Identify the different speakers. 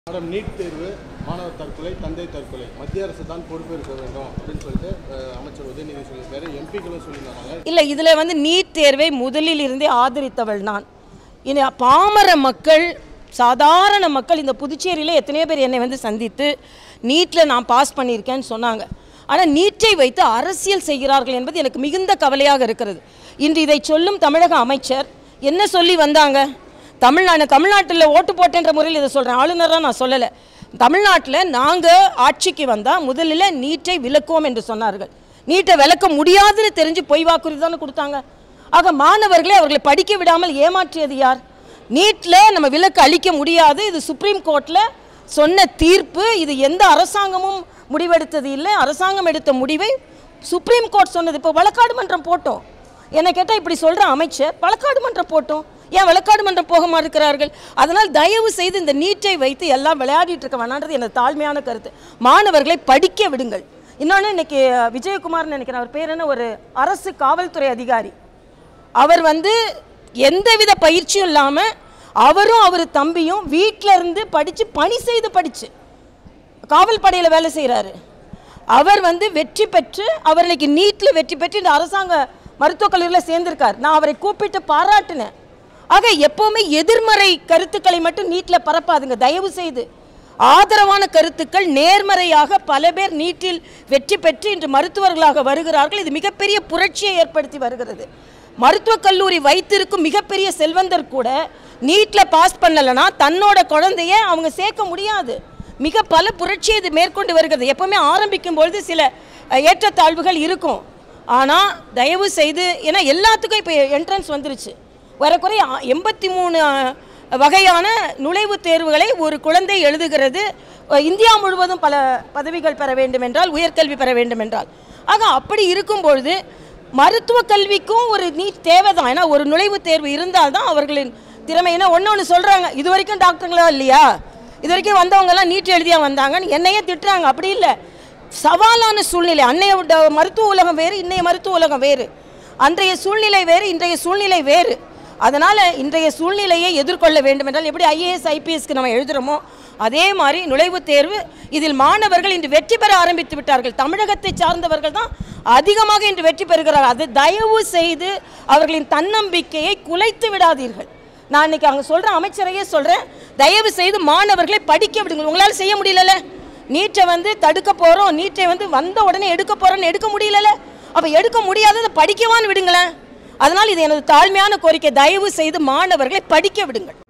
Speaker 1: madam NEET தேர்வு மாணவர் தற்கொலை தந்தை தற்கொலை மத்திய அரசு தான் பொறுப்பேற்க வேண்டும் அப்படின்னு சொல்லிட்டு அஹ், அமைச்சர் உதயநிதி சொல்லியிருக்காரு எம்பிக்களும் சொல்லியிருந்தாங்க
Speaker 2: இல்லை இதில் வந்து நீட் தேர்வை முதலில் இருந்தே ஆதரித்தவள் நான் இனி பாமர மக்கள் சாதாரண மக்கள் இந்த புதுச்சேரியில் எத்தனையோ பேர் என்னை வந்து சந்தித்து நீட்டில் நான் பாஸ் பண்ணியிருக்கேன்னு சொன்னாங்க ஆனால் நீட்டை வைத்து அரசியல் செய்கிறார்கள் என்பது எனக்கு மிகுந்த கவலையாக இருக்கிறது இன்று இதை சொல்லும் தமிழக அமைச்சர் என்ன சொல்லி வந்தாங்க தமிழ்நாடு தமிழ்நாட்டில் ஓட்டு போட்டேன்ற முறையில் இதை சொல்கிறேன் ஆளுநராக நான் சொல்லலை தமிழ்நாட்டில் நாங்கள் ஆட்சிக்கு வந்தால் முதலில் நீட்டை விலக்குவோம் என்று சொன்னார்கள் நீட்டை விளக்க முடியாதுன்னு தெரிஞ்சு பொய் வாக்குறுதி தானே கொடுத்தாங்க ஆக மாணவர்களை அவர்களை படிக்க விடாமல் ஏமாற்றியது யார் நீட்டில் நம்ம விலக்கு அளிக்க முடியாது இது சுப்ரீம் கோர்ட்டில் சொன்ன தீர்ப்பு இது எந்த அரசாங்கமும் முடிவெடுத்தது இல்லை அரசாங்கம் எடுத்த முடிவை சுப்ரீம் கோர்ட் சொன்னது இப்போ வழக்காடு மன்றம் போட்டோம் என்ன கேட்டால் இப்படி சொல்கிற அமைச்சர் வழக்காடு மன்றம் போட்டோம் ஏன் வழக்காடு மன்றம் போக மாட்டேங்கிறார்கள் அதனால் தயவு செய்து இந்த நீட்டை வைத்து எல்லாம் விளையாடிட்டு இருக்க வேணான்றது எனது தாழ்மையான கருத்து மாணவர்களை படிக்க விடுங்கள் இன்னொன்று இன்னைக்கு விஜயகுமார்னு நினைக்கிறேன் அவர் பேர் என்ன ஒரு அரசு காவல்துறை அதிகாரி அவர் வந்து எந்தவித பயிற்சியும் இல்லாமல் அவரும் அவர் தம்பியும் வீட்டில் இருந்து படித்து பணி செய்து படித்து காவல் படையில் வேலை செய்கிறாரு அவர் வந்து வெற்றி பெற்று அவர் இன்னைக்கு நீட்டில் வெற்றி பெற்று இந்த அரசாங்க மருத்துவக் கல்லூரியில் சேர்ந்திருக்கார் நான் அவரை கூப்பிட்டு பாராட்டினேன் ஆக எப்போவுமே எதிர்மறை கருத்துக்களை மட்டும் நீட்டில் பரப்பாதுங்க தயவு செய்து ஆதரவான கருத்துக்கள் நேர்மறையாக பல பேர் நீட்டில் வெற்றி பெற்று இன்று மருத்துவர்களாக வருகிறார்கள் இது மிகப்பெரிய புரட்சியை ஏற்படுத்தி வருகிறது மருத்துவக் கல்லூரி வைத்திருக்கும் மிகப்பெரிய செல்வந்தர் கூட நீட்டில் பாஸ் பண்ணலைன்னா தன்னோட குழந்தைய அவங்க சேர்க்க முடியாது மிக பல புரட்சியை இது மேற்கொண்டு வருகிறது எப்பவுமே ஆரம்பிக்கும் பொழுது சில அஹ், ஏற்றத்தாழ்வுகள் இருக்கும் ஆனால் தயவு செய்து ஏன்னா எல்லாத்துக்கும் இப்போ என்ட்ரன்ஸ் வந்துருச்சு வரக்குறைய எண்பத்தி மூணு வகையான நுழைவுத் தேர்வுகளை ஒரு குழந்தை எழுதுகிறது அஹ், இந்தியா முழுவதும் பல பதவிகள் பெற வேண்டும் என்றால் உயர்கல்வி பெற வேண்டும் என்றால் ஆக அப்படி இருக்கும் பொழுது மருத்துவ கல்விக்கும் ஒரு நீட் தேவைதான் ஏன்னா ஒரு நுழைவுத் தேர்வு இருந்தால் தான் அவர்களின் திறமை ஏன்னா ஒன்று ஒன்று சொல்கிறாங்க இது வரைக்கும் டாக்டருங்களா இல்லையா இது வரைக்கும் வந்தவங்கெல்லாம் நீட் எழுதியா வந்தாங்கன்னு என்னையே திட்டுறாங்க அப்படி இல்லை சவாலான சூழ்நிலை அன்னைய உட- மருத்துவ உலகம் வேறு இன்னைய மருத்துவ உலகம் வேறு அன்றைய சூழ்நிலை வேறு இன்றைய சூழ்நிலை வேறு அதனால் இன்றைய சூழ்நிலையை எதிர்கொள்ள வேண்டும் என்றால் எப்படி ஐஏஎஸ் ஐபிஎஸ்க்கு நம்ம எழுதுகிறோமோ அதே மாதிரி நுழைவுத் தேர்வு இதில் மாணவர்கள் இன்று வெற்றி பெற ஆரம்பித்து விட்டார்கள் தமிழகத்தை சார்ந்தவர்கள் தான் அதிகமாக இன்று வெற்றி பெறுகிறார்கள் அது தயவு செய்து அவர்களின் தன்னம்பிக்கையை குலைத்து விடாதீர்கள் நான் இன்னைக்கு அங்கே சொல்கிற அமைச்சரையே சொல்கிறேன் தயவு செய்து மாணவர்களை படிக்க விடுங்கள் உங்களால் செய்ய முடியலல்ல நீட்டை வந்து தடுக்க போகிறோம் நீட்டை வந்து வந்த உடனே எடுக்க போகிறோன்னு எடுக்க முடியலல்ல அப்போ எடுக்க முடியாததை படிக்கவான்னு விடுங்களேன் அதனால் இது எனது தாழ்மையான கோரிக்கை தயவு செய்து மாணவர்களை படிக்க விடுங்கள்